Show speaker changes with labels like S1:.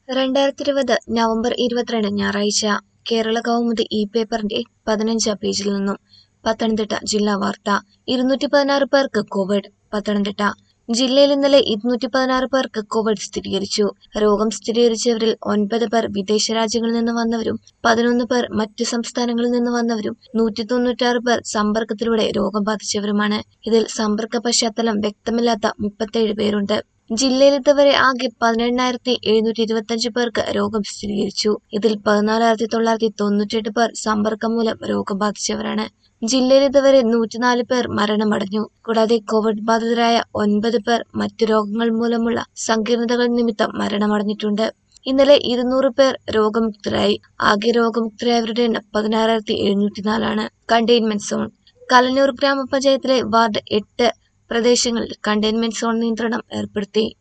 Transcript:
S1: രണ്ടായിരത്തി ഇരുപത് നവംബർ ഇരുപത്തിരണ്ട് ഞായറാഴ്ച കേരള കൗമുദി ഇ പേപ്പറിന്റെ പതിനഞ്ചാം പേജിൽ നിന്നും പത്തനംതിട്ട ജില്ലാ വാർത്ത ഇരുന്നൂറ്റി പതിനാറ് പേർക്ക് കോവിഡ് പത്തനംതിട്ട ജില്ലയിൽ ഇന്നലെ ഇരുന്നൂറ്റി പതിനാറ് പേർക്ക് കോവിഡ് സ്ഥിരീകരിച്ചു രോഗം സ്ഥിരീകരിച്ചവരിൽ ഒൻപത് പേർ വിദേശ രാജ്യങ്ങളിൽ നിന്ന് വന്നവരും പതിനൊന്ന് പേർ മറ്റു സംസ്ഥാനങ്ങളിൽ നിന്ന് വന്നവരും നൂറ്റി തൊണ്ണൂറ്റാറ് പേർ സമ്പർക്കത്തിലൂടെ രോഗം ബാധിച്ചവരുമാണ് ഇതിൽ സമ്പർക്ക പശ്ചാത്തലം വ്യക്തമില്ലാത്ത മുപ്പത്തേഴ് പേരുണ്ട് ജില്ലയിൽ ഇതുവരെ ആകെ പതിനെണ്ണായിരത്തി എഴുന്നൂറ്റി ഇരുപത്തിയഞ്ച് പേർക്ക് രോഗം സ്ഥിരീകരിച്ചു ഇതിൽ പതിനാലായിരത്തി തൊള്ളായിരത്തി തൊണ്ണൂറ്റെട്ട് പേർ സമ്പർക്കം മൂലം രോഗം ബാധിച്ചവരാണ് ജില്ലയിൽ ഇതുവരെ നൂറ്റിനാല് പേർ മരണമടഞ്ഞു കൂടാതെ കോവിഡ് ബാധിതരായ ഒൻപത് പേർ മറ്റു രോഗങ്ങൾ മൂലമുള്ള സങ്കീർണതകൾ നിമിത്തം മരണമടഞ്ഞിട്ടുണ്ട് ഇന്നലെ ഇരുന്നൂറ് പേർ രോഗമുക്തരായി ആകെ രോഗമുക്തരായവരുടെ എണ്ണം പതിനാറായിരത്തി എഴുന്നൂറ്റിനാലാണ് കണ്ടെയ്ൻമെന്റ് സോൺ കലഞ്ഞൂർ ഗ്രാമപഞ്ചായത്തിലെ വാർഡ് എട്ട് പ്രദേശങ്ങളിൽ കണ്ടെയ്ൻമെന്റ് സോൺ നിയന്ത്രണം ഏർപ്പെടുത്തി